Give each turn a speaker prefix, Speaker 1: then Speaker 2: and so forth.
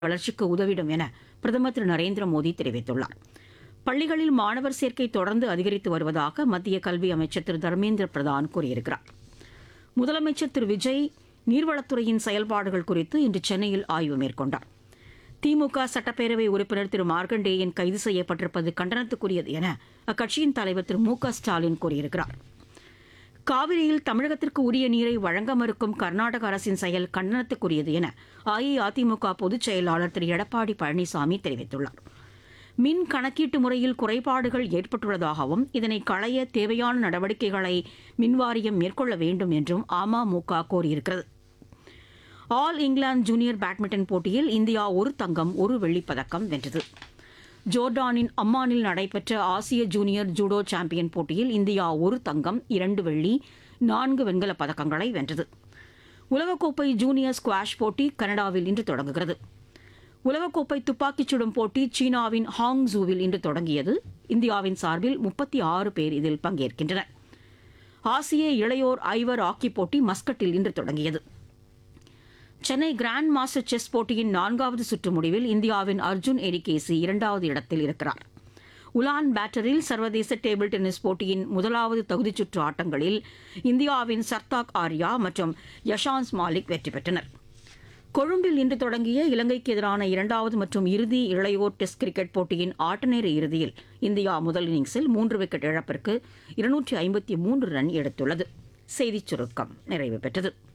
Speaker 1: வளர்ச்சிக்கு உதவிடும் என பிரதமர் திரு நரேந்திர மோடி தெரிவித்துள்ளார் பள்ளிகளில் மாணவர் சேர்க்கை தொடர்ந்து அதிகரித்து வருவதாக மத்திய கல்வி அமைச்சர் திரு தர்மேந்திர பிரதான் கூறியிருக்கிறார் முதலமைச்சர் திரு விஜய் நீர்வளத்துறையின் செயல்பாடுகள் குறித்து இன்று சென்னையில் ஆய்வு மேற்கொண்டார் திமுக சட்டப்பேரவை உறுப்பினர் திரு மார்க்கண்டேயன் கைது செய்யப்பட்டிருப்பது கண்டனத்துக்குரியது என அக்கட்சியின் தலைவர் திரு மு க ஸ்டாலின் கூறியிருக்கிறார் காவிரியில் தமிழகத்திற்கு உரிய நீரை வழங்க மறுக்கும் கர்நாடக அரசின் செயல் கண்டனத்துக்குரியது என அஇஅதிமுக பொதுச் செயலாளர் திரு எடப்பாடி பழனிசாமி தெரிவித்துள்ளார் மின் கணக்கீட்டு முறையில் குறைபாடுகள் ஏற்பட்டுள்ளதாகவும் இதனை களைய தேவையான நடவடிக்கைகளை மின்வாரியம் மேற்கொள்ள வேண்டும் என்றும் அமமுக கோரியிருக்கிறது ஆல் இங்கிலாந்து ஜூனியர் பேட்மிண்டன் போட்டியில் இந்தியா ஒரு தங்கம் ஒரு வெள்ளிப் பதக்கம் வென்றது ஜோர்டானின் அம்மானில் நடைபெற்ற ஆசிய ஜூனியர் ஜூடோ சாம்பியன் போட்டியில் இந்தியா ஒரு தங்கம் இரண்டு வெள்ளி நான்கு வெண்கலப் பதக்கங்களை வென்றது உலகக்கோப்பை ஜூனியர் ஸ்குவாஷ் போட்டி கனடாவில் இன்று தொடங்குகிறது உலகக்கோப்பை துப்பாக்கிச் சுடும் போட்டி சீனாவின் ஹாங் ஜூவில் இன்று தொடங்கியது இந்தியாவின் சார்பில் முப்பத்தி ஆறு பேர் இதில் பங்கேற்கின்றனர் ஆசிய இளையோர் ஐவர் ஹாக்கி போட்டி மஸ்கட்டில் இன்று தொடங்கியது சென்னை கிராண்ட் மாஸ்டர் செஸ் போட்டியின் நான்காவது சுற்று முடிவில் இந்தியாவின் அர்ஜுன் எரிகேசி இரண்டாவது இடத்தில் இருக்கிறார் உலான் பேட்டரில் சர்வதேச டேபிள் டென்னிஸ் போட்டியின் முதலாவது தகுதிச் சுற்று ஆட்டங்களில் இந்தியாவின் சர்தாக் ஆர்யா மற்றும் யஷான்ஸ் மாலிக் வெற்றி பெற்றனர் கொழும்பில் இன்று தொடங்கிய இலங்கைக்கு எதிரான இரண்டாவது மற்றும் இறுதி இளையோர் டெஸ்ட் கிரிக்கெட் போட்டியின் ஆட்டநேர இறுதியில் இந்தியா முதல் இன்னிங்ஸில் மூன்று விக்கெட் இழப்பிற்கு இருநூற்றி ஐம்பத்தி மூன்று ரன் எடுத்துள்ளது செய்திச் சுருக்கம் நிறைவு பெற்றது